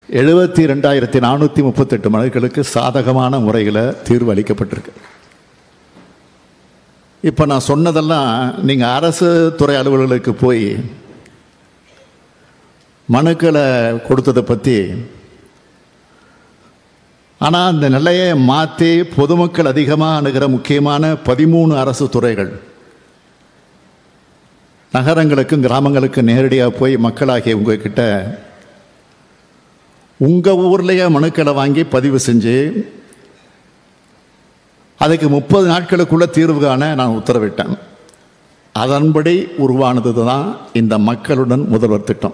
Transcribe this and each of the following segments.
எழுபத்தி ரெண்டாயிரத்தி நானூற்றி முப்பத்தெட்டு மனுக்களுக்கு சாதகமான முறையில் தீர்வு அளிக்கப்பட்டிருக்கு இப்போ நான் சொன்னதெல்லாம் நீங்கள் அரசு துறை அலுவலர்களுக்கு போய் மனுக்களை கொடுத்ததை பற்றி ஆனால் அந்த நிலையை மாற்றி பொதுமக்கள் அதிகமாக அணுகிற முக்கியமான பதிமூணு அரசு துறைகள் நகரங்களுக்கும் கிராமங்களுக்கும் நேரடியாக போய் மக்களாகிய உங்ககிட்ட உங்கள் ஊர்லேயே மனுக்களை வாங்கி பதிவு செஞ்சு அதுக்கு முப்பது நாட்களுக்குள்ள தீர்வு காண நான் உத்தரவிட்டேன் அதன்படி உருவானது தான் இந்த மக்களுடன் முதல்வர் திட்டம்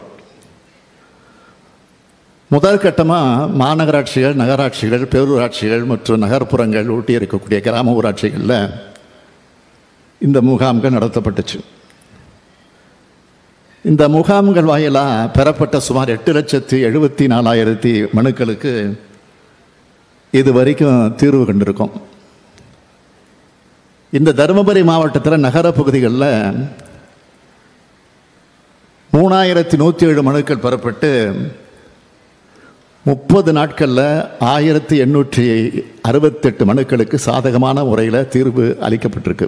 முதல் கட்டமாக மாநகராட்சிகள் நகராட்சிகள் பேரூராட்சிகள் மற்றும் நகர்ப்புறங்கள் ஒட்டி இருக்கக்கூடிய கிராம ஊராட்சிகளில் இந்த முகாம்கள் நடத்தப்பட்டுச்சு இந்த முகாம்கள் வாயிலாக பெறப்பட்ட சுமார் எட்டு லட்சத்தி எழுபத்தி நாலாயிரத்தி மனுக்களுக்கு இது வரைக்கும் தீர்வு கண்டிருக்கும் இந்த தருமபுரி மாவட்டத்தில் நகர பகுதிகளில் மூணாயிரத்தி நூற்றி ஏழு மனுக்கள் பெறப்பட்டு முப்பது நாட்களில் ஆயிரத்தி எண்ணூற்றி அறுபத்தெட்டு மனுக்களுக்கு சாதகமான முறையில் தீர்வு அளிக்கப்பட்டிருக்கு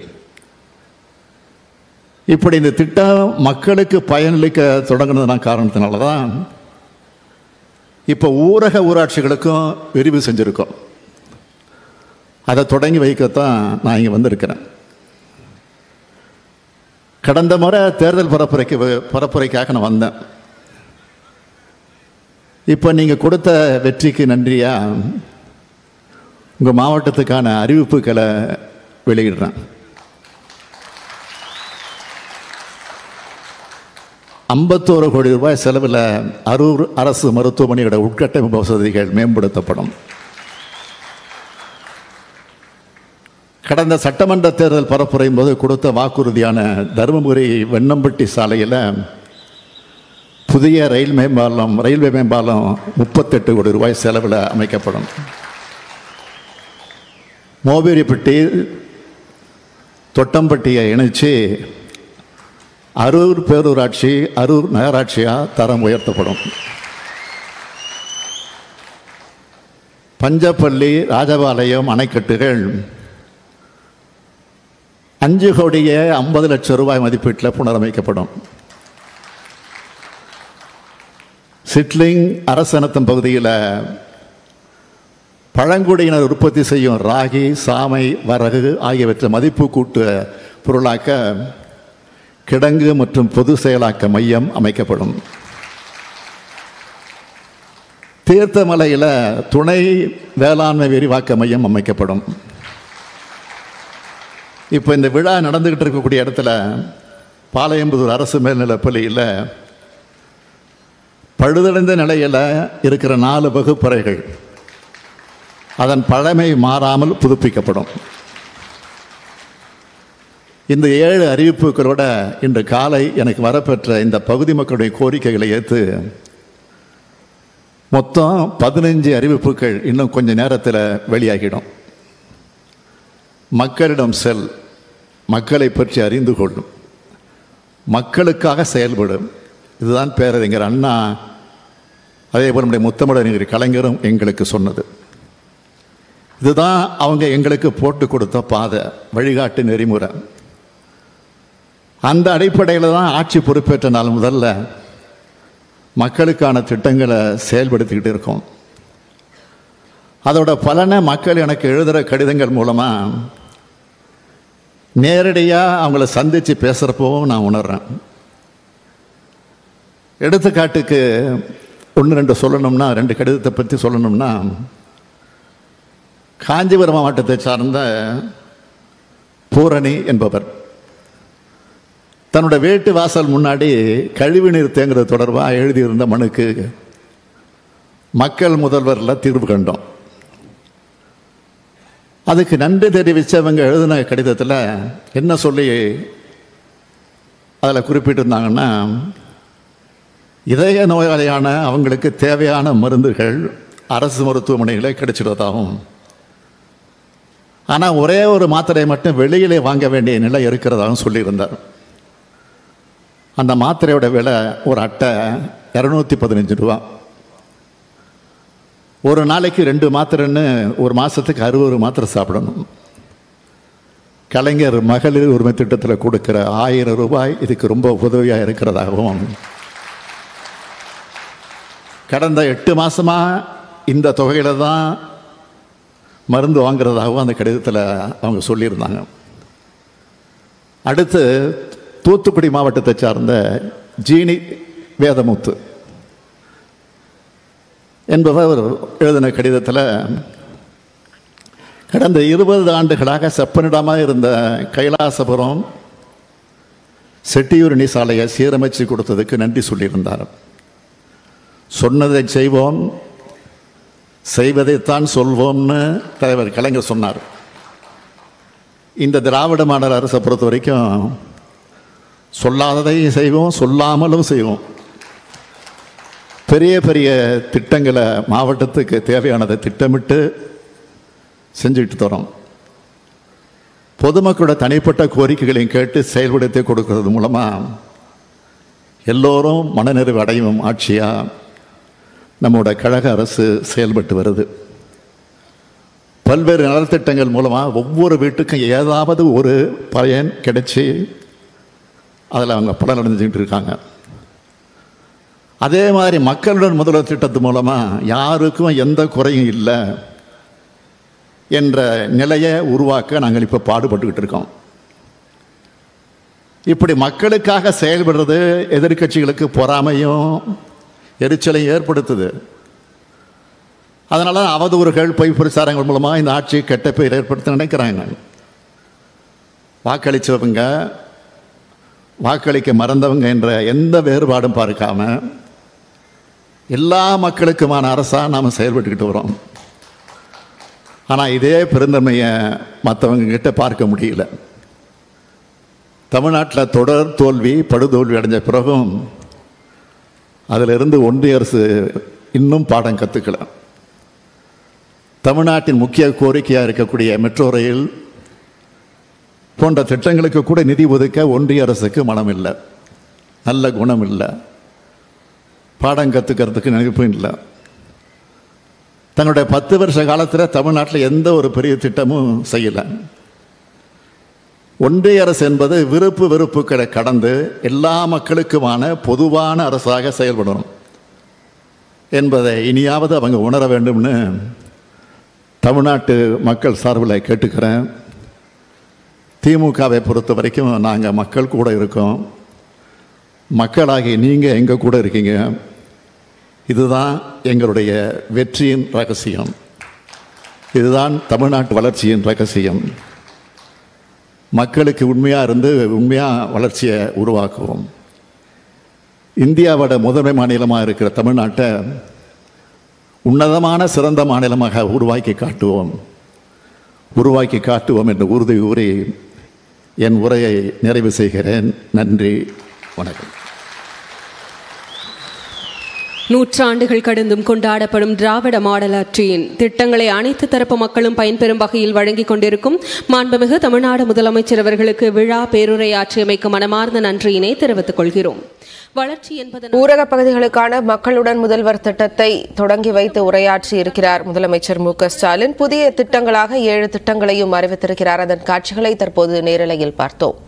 இப்படி இந்த திட்டம் மக்களுக்கு பயனளிக்க தொடங்கினதுனா காரணத்தினால தான் இப்போ ஊரக ஊராட்சிகளுக்கும் விரிவு செஞ்சுருக்கோம் அதை தொடங்கி வைக்கத்தான் நான் இங்கே வந்திருக்கிறேன் கடந்த முறை தேர்தல் பரப்புரைக்கு பரப்புரைக்காக நான் வந்தேன் இப்போ நீங்கள் கொடுத்த வெற்றிக்கு நன்றியா உங்கள் மாவட்டத்துக்கான அறிவிப்புகளை வெளியிடுறேன் ஐம்பத்தோரு கோடி ரூபாய் செலவில் அரூர் அரசு மருத்துவமனையோட உட்கட்டமைப்பு வசதிகள் மேம்படுத்தப்படும் கடந்த சட்டமன்ற தேர்தல் பரப்புரையும் போது கொடுத்த வாக்குறுதியான தருமபுரி வெண்ணம்பட்டி சாலையில் புதிய ரயில் மேம்பாலம் ரயில்வே மேம்பாலம் முப்பத்தெட்டு கோடி ரூபாய் செலவில் அமைக்கப்படும் மோபிரிப்பட்டி தொட்டம்பட்டியை இணைச்சு அரூர் பேரூராட்சி அரூர் நகராட்சியாக தரம் உயர்த்தப்படும் பஞ்சப்பள்ளி ராஜபாளையம் அணைக்கட்டுகள் அஞ்சு கோடியே ஐம்பது லட்சம் ரூபாய் மதிப்பீட்டில் புனரமைக்கப்படும் சிட்லிங் அரசனத்தம் பகுதியில் பழங்குடியினர் உற்பத்தி செய்யும் ராகி சாமை வரகு ஆகியவற்றை மதிப்பு கூட்டு பொருளாக்க கிடங்கு மற்றும் பொது செயலாக்க மையம் அமைக்கப்படும் தீர்த்தமலையில் துணை வேளாண்மை விரிவாக்க மையம் அமைக்கப்படும் இப்போ இந்த விழா நடந்துக்கிட்டு இருக்கக்கூடிய இடத்துல பாளையம்புதூர் அரசு மேல்நிலைப் பள்ளியில் பழுதடைந்த நிலையில் இருக்கிற நாலு வகுப்பறைகள் அதன் பழமை மாறாமல் புதுப்பிக்கப்படும் இந்த ஏழு அறிவிப்புகளோட இன்று காலை எனக்கு வரப்பெற்ற இந்த பகுதி மக்களுடைய கோரிக்கைகளை ஏற்று மொத்தம் பதினஞ்சு அறிவிப்புகள் இன்னும் கொஞ்ச நேரத்தில் வெளியாகிடும் மக்களிடம் செல் மக்களை பற்றி அறிந்து கொள்ளும் மக்களுக்காக செயல்படும் இதுதான் பேரறிஞர் அண்ணா அதே போல் நம்முடைய முத்தமிழறிஞர் கலைஞரும் எங்களுக்கு சொன்னது இதுதான் அவங்க எங்களுக்கு போட்டு கொடுத்த பாதை வழிகாட்டு நெறிமுறை அந்த அடிப்படையில் தான் ஆட்சி பொறுப்பேற்ற நாள் முதல்ல மக்களுக்கான திட்டங்களை செயல்படுத்திக்கிட்டு இருக்கோம் அதோட பலனை மக்கள் எனக்கு எழுதுகிற கடிதங்கள் மூலமாக நேரடியாக அவங்கள சந்தித்து பேசுகிறப்பவும் நான் உணர்றேன் எடுத்துக்காட்டுக்கு ஒன்று ரெண்டு சொல்லணும்னா ரெண்டு கடிதத்தை பற்றி சொல்லணும்னா காஞ்சிபுரம் மாவட்டத்தை சார்ந்த பூரணி என்பவர் தன்னோட வீட்டு வாசல் முன்னாடி கழிவுநீர் தேங்குறது தொடர்பாக எழுதியிருந்த மனுக்கு மக்கள் முதல்வரில் தீர்வு கண்டோம் அதுக்கு நன்றி தெரிவித்தவங்க எழுதின கடிதத்தில் என்ன சொல்லி அதில் குறிப்பிட்டிருந்தாங்கன்னா இதய நோயாளியான அவங்களுக்கு தேவையான மருந்துகள் அரசு மருத்துவமனைகளே கிடைச்சிடுவதாகும் ஆனால் ஒரே ஒரு மாத்திரையை மட்டும் வெளியிலே வாங்க வேண்டிய நிலை இருக்கிறதாகவும் சொல்லியிருந்தார் அந்த மாத்திரையோட விலை ஒரு அட்டை இரநூத்தி பதினஞ்சு ரூபா ஒரு நாளைக்கு ரெண்டு மாத்திரைன்னு ஒரு மாதத்துக்கு அறுபது மாத்திரை சாப்பிடணும் கலைஞர் மகளிர் உரிமை திட்டத்தில் கொடுக்கிற ஆயிரம் ரூபாய் இதுக்கு ரொம்ப உதவியாக இருக்கிறதாகவும் கடந்த எட்டு மாசமா இந்த தொகையில தான் மருந்து வாங்குறதாகவும் அந்த கடிதத்தில் அவங்க சொல்லியிருந்தாங்க அடுத்து தூத்துக்குடி மாவட்டத்தை சார்ந்த ஜீனி வேதமுத்து என்பவர் எழுதின கடிதத்தில் கடந்த இருபது ஆண்டுகளாக செப்பனிடமாக இருந்த கைலாசபுரம் செட்டியூரணி சாலையை சீரமைச்சு கொடுத்ததுக்கு நன்றி சொல்லியிருந்தார் சொன்னதை செய்வோம் செய்வதைத்தான் சொல்வோம்னு தலைவர் கலைஞர் சொன்னார் இந்த திராவிட மாடல் அரசை பொறுத்த வரைக்கும் சொல்லாததையும் செய்வோம் சொல்லாமலும் செய்வோம் பெரிய பெரிய திட்டங்களை மாவட்டத்துக்கு தேவையானதை திட்டமிட்டு செஞ்சுட்டு தரோம் பொதுமக்களோட தனிப்பட்ட கோரிக்கைகளையும் கேட்டு செயல்படுத்தி கொடுக்கறது மூலமாக எல்லோரும் மனநிறைவு அடையும் ஆட்சியாக நம்மோட கழக அரசு செயல்பட்டு வருது பல்வேறு நலத்திட்டங்கள் மூலமாக ஒவ்வொரு வீட்டுக்கும் ஏதாவது ஒரு பயன் கிடைச்சி அதில் அவங்க பலன் அடைஞ்சுக்கிட்டு இருக்காங்க அதே மாதிரி மக்களுடன் முதல்வர் திட்டத்து மூலமாக யாருக்கும் எந்த குறையும் இல்லை என்ற நிலையை உருவாக்க நாங்கள் இப்போ பாடுபட்டுக்கிட்டு இருக்கோம் இப்படி மக்களுக்காக செயல்படுறது எதிர்க்கட்சிகளுக்கு பொறாமையும் எரிச்சலையும் ஏற்படுத்துது அதனால அவதூறுகள் பொய் பிரச்சாரங்கள் மூலமாக இந்த ஆட்சி கெட்ட பேர் ஏற்படுத்த நினைக்கிறாங்க வாக்களித்தவங்க வாக்களிக்க மறந்தவங்க என்ற எந்த வேறுபாடும் பார்க்காம எல்லா மக்களுக்குமான அரசாக நாம் செயல்பட்டுக்கிட்டு வரோம் ஆனால் இதே பெருந்தன்மையை மற்றவங்க கிட்ட பார்க்க முடியல தமிழ்நாட்டில் தொடர் தோல்வி படுதோல்வி அடைஞ்ச பிறகும் அதிலிருந்து ஒன்றிய அரசு இன்னும் பாடம் கற்றுக்கல தமிழ்நாட்டின் முக்கிய கோரிக்கையாக இருக்கக்கூடிய மெட்ரோ ரயில் போன்ற திட்டங்களுக்கு கூட நிதி ஒதுக்க ஒன்றிய அரசுக்கு மனம் இல்லை நல்ல குணம் இல்லை பாடம் கற்றுக்கிறதுக்கு நினைப்பும் இல்லை தன்னுடைய பத்து வருஷ காலத்தில் தமிழ்நாட்டில் எந்த ஒரு பெரிய திட்டமும் செய்யலை ஒன்றிய அரசு என்பது விருப்பு வெறுப்புகளை கடந்து எல்லா மக்களுக்குமான பொதுவான அரசாக செயல்படணும் என்பதை இனியாவது அவங்க உணர வேண்டும்னு தமிழ்நாட்டு மக்கள் சார்பில் கேட்டுக்கிறேன் திமுகவை பொறுத்த வரைக்கும் நாங்கள் மக்கள் கூட இருக்கோம் மக்களாகி நீங்கள் எங்கள் கூட இருக்கீங்க இதுதான் எங்களுடைய வெற்றியின் ரகசியம் இதுதான் தமிழ்நாட்டு வளர்ச்சியின் ரகசியம் மக்களுக்கு உண்மையாக இருந்து உண்மையாக வளர்ச்சியை உருவாக்குவோம் இந்தியாவோட முதன்மை மாநிலமாக இருக்கிற தமிழ்நாட்டை உன்னதமான சிறந்த மாநிலமாக உருவாக்கி காட்டுவோம் உருவாக்கி காட்டுவோம் என்று உறுதி கூறி என் உரையை நிறைவு செய்கிறேன் நன்றி வணக்கம் நூற்றாண்டுகள் கடந்தும் கொண்டாடப்படும் திராவிட மாடல் ஆட்சியின் திட்டங்களை அனைத்து தரப்பு மக்களும் பயன்பெறும் வகையில் வழங்கிக் கொண்டிருக்கும் மாண்புமிகு தமிழ்நாடு முதலமைச்சர் அவர்களுக்கு விழா பேருரை ஆற்றியமைக்கு மனமார்ந்த நன்றியினை தெரிவித்துக் கொள்கிறோம் வளர்ச்சி என்பதன் ஊரக பகுதிகளுக்கான மக்களுடன் முதல்வர் திட்டத்தை தொடங்கி வைத்து உரையாற்றி இருக்கிறார் முதலமைச்சர் மு க ஸ்டாலின் புதிய திட்டங்களாக ஏழு திட்டங்களையும் அறிவித்திருக்கிறார் அதன் காட்சிகளை தற்போது நேரலையில் பார்த்தோம்